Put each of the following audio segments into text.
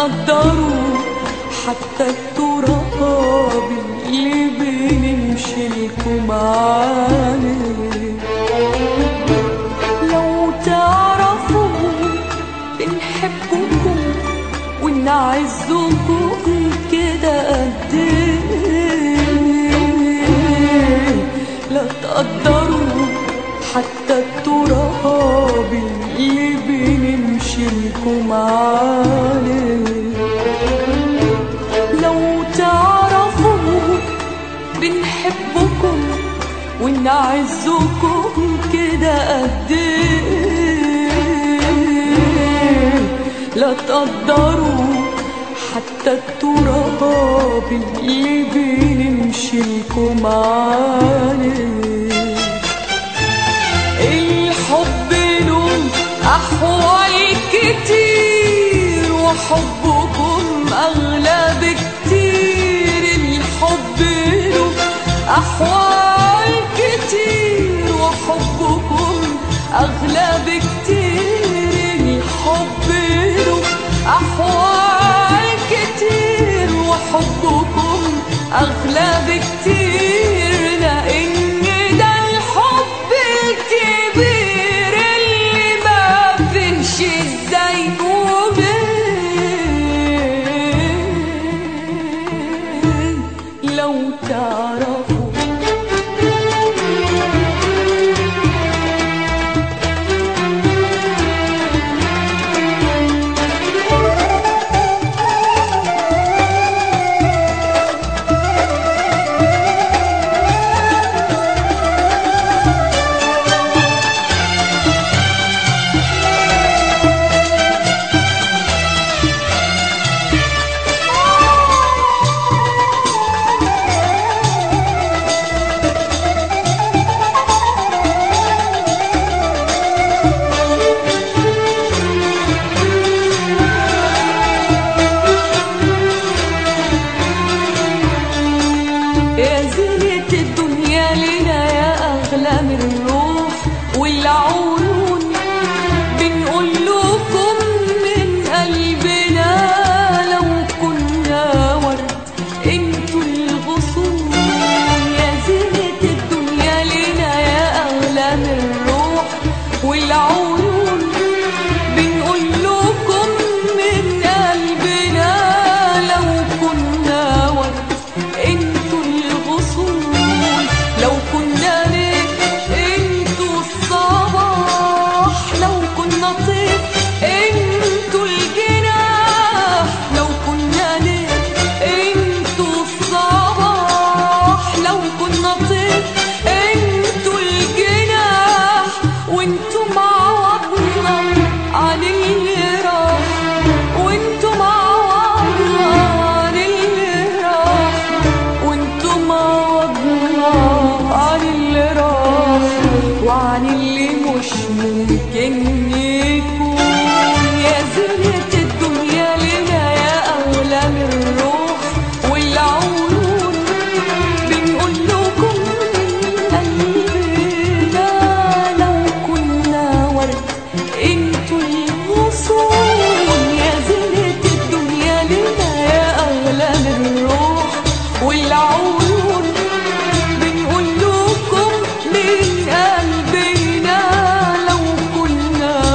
تقدروا حتى التراب اللي بنمشي لكم عليه لو تعرفوا بنحبكم ونعزكم كده قد ايه لا تقدروا حتى التراب اللي بنمشي لكم عليه لو تعرفوا بنحبكم ونعزكم كده قد ايه لا تقدروا حتى التراب اللي بنمشي لكم عليه الحب له أحوال كتير وحبكم أغلى بكتير الحب له أحوال كتير وحبكم أغلى بكتير الحب له أحوال كتير وحبكم أغلى بكتير لأن ده الحب الكبير اللي ما فيش ازاي ومين لو تعرفوا يا زينة الدنيا لنا يا أغلى من الروح والعيون بنقول لكم من قلبنا لو كنا ورد انتوا الغصون يا زينة الدنيا لنا يا أغلى من الروح والعيون بنقول لكم من قلبنا لو كنا ورد انتوا الغصون لو كنا ليه انتوا الصباح لو كنا طير انتوا الجناح لو كنا ليه انتوا الصباح لو كنا طير انتوا الجناح وانتوا معوضنا عن اللي راح وانتوا معوضنا عن اللي راح وانتوا معوضنا عن اللي راح وعن اللي مش ممكن يكون يا زينة الدنيا لنا يا أغلى من الروح والعيون بنقول لكم من قلبنا لو كنا ورد انتوا الغصون يا زينة الدنيا لنا يا أغلى من الروح والعيون بنقول لكم من قلبنا لو كنا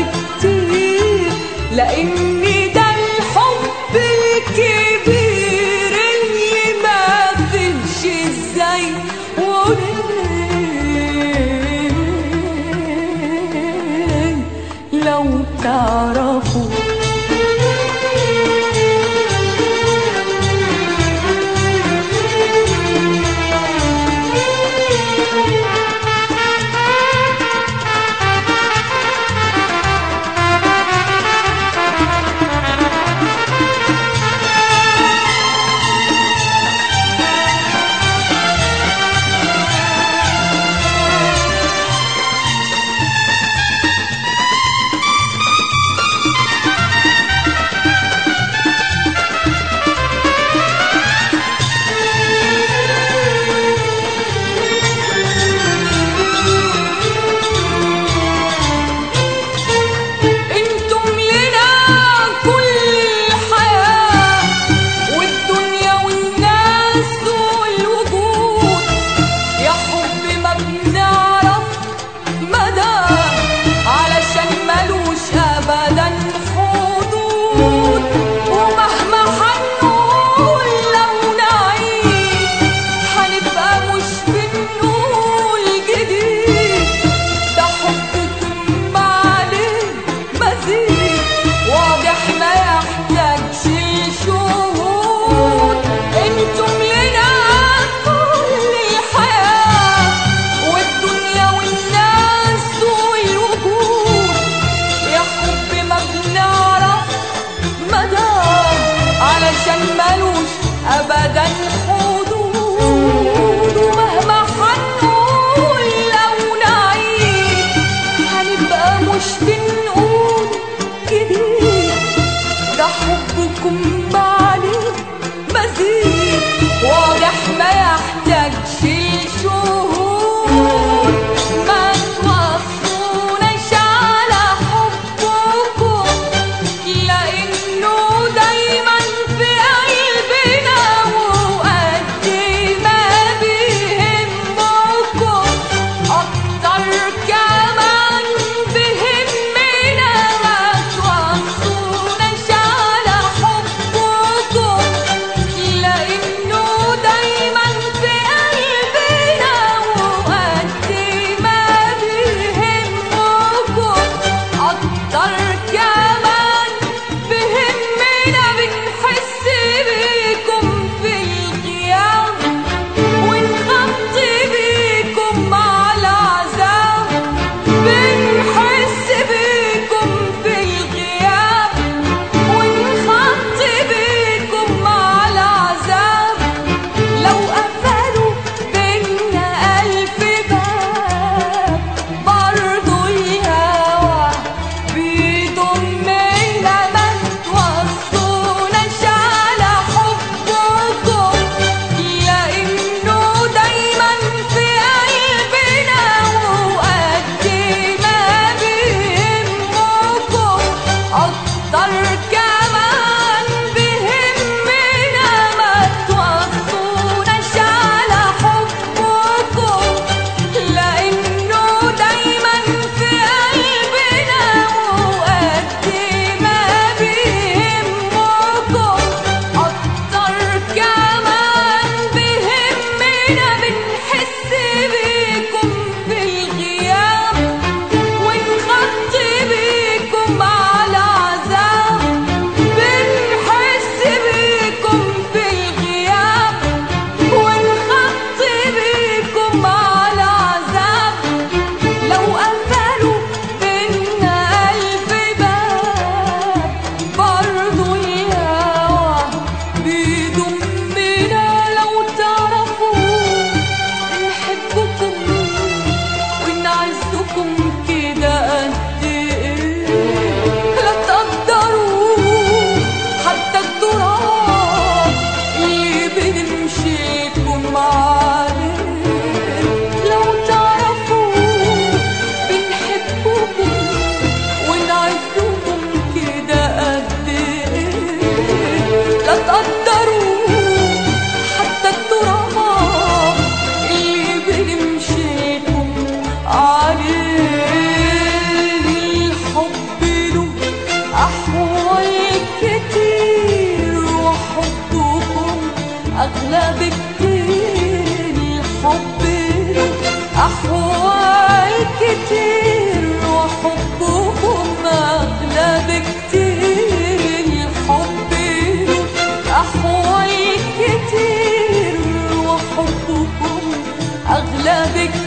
كتير لان ده الحب الكبير اللي ما فيش ازاي وليه لو تعرفوا أغلى بك